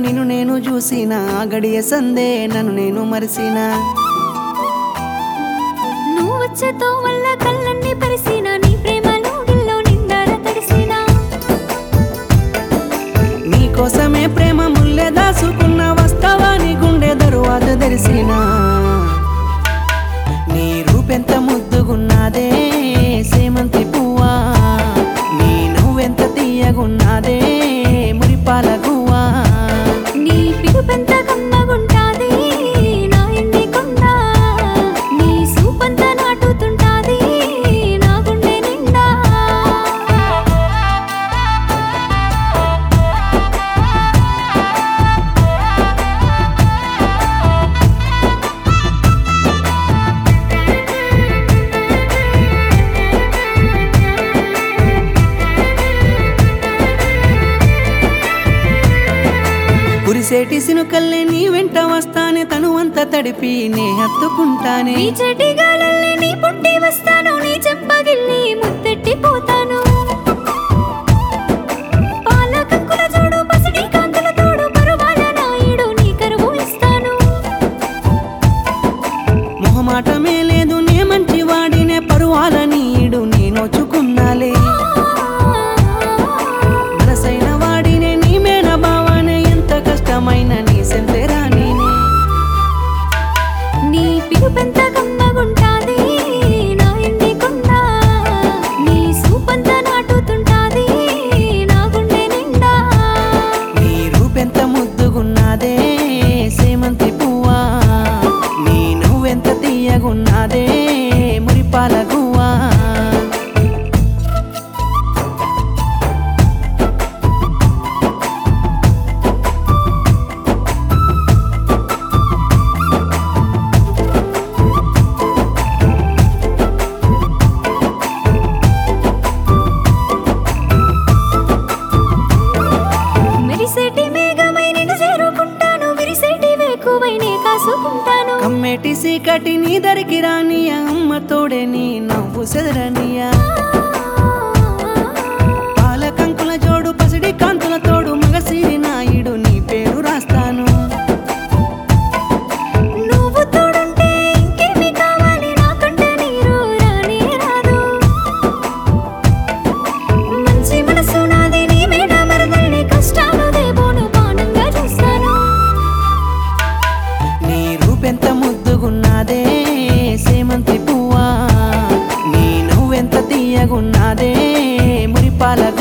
నిన్ను నేను చూసిన ఆ గడియ సందే నన్ను నేను మరిసిన నువ్వు వచ్చేతో వల్ల కళ్ళన్ని పరిసిన నీ ప్రేమలో గిల్లో నిండార తడిసిన నీకోసమే ప్రేమ ముల్లె దాసుకున్న వస్తావా నీ గుండె దరువాత తెరిసిన నీ రూపెంత ముద్దుగున్నాదే సేమంతి పువ్వా నీ నువ్వెంత తీయగున్నాదే మురిపాల గువ్వా నీ పిలుపెంత కమ్మగుంటాది నా ఇంటి కొండ నీ సూపంత నాటుతుంటాది నా గుండె నిండా కురిసేటి సినుకల్లే నీ వెంట వస్తానే తను అంత తడిపి నే హత్తుకుంటానే నీ చెటి గాలల్లే నీ పుట్టి వస్తాను నీ చెంపగిల్లి ముత్తెట్టి పోతాను పాల కంకుల జోడు పసిడి కాంతుల తోడు పరువాల నాయుడు నీ కరువు ఇస్తాను మొహమాటమే లేదు నే మంచి వాడినే పరువాల నీడు నే నోచుకున్నాలే మనసైన వాడినే నీ మేన బావానే ఎంత కష్టమైన నీ సెంతెరా నేనే నీ పిలుపెంత కమ్మగుంటాది నా ఇంటి కొండ నీ సూపంత నాటుతుంటాది నా గుండె నిండా నీ రూపెంత ముద్దుగున్నాదే సేమంతి పువ్వా నీ నువ్వెంత తీయగున్నాదే మురిపాల గువ్వా మెరిసేటి మేఘమై నిన్ను చేరుకుంటాను విరిసేటి వేకువై నే కాసుకుంటాను కమ్మేటి సీకటి నీ దరికి రానియ అమ్మ తోడే నీ నవ్వు సెదరనియా పాల కంకుల జోడు పసిడి కాంతుల తోడు మగసిరి నాయుడు నీ పేరు రాస్తాను నువ్వు తోడుంటే ఇంకేమి కావాలి నాకంటే నీరు రానే రాదు మంచి మనసు నాది నీ మీద మరదల్ని కష్టాలు దేవోను బాణంగా చూస్తాను నీ రూపెంత ముద్దుగున్నాదే సేమంతి పువ్వా నీ నువ్వెంత తీయగున్నాదే మురిపాల